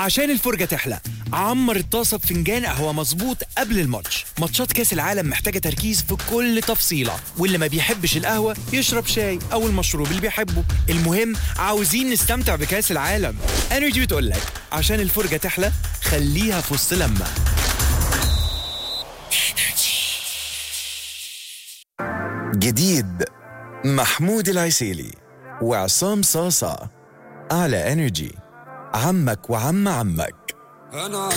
عشان الفرجة تحلى عمر الطاسة بفنجان قهوة مظبوط قبل الماتش ماتشات كاس العالم محتاجة تركيز في كل تفصيلة واللي ما بيحبش القهوة يشرب شاي أو المشروب اللي بيحبه المهم عاوزين نستمتع بكاس العالم انرجي بتقول لك عشان الفرجة تحلى خليها في وسط لما جديد محمود العسيلي وعصام صاصة على انرجي عمك وعم عمك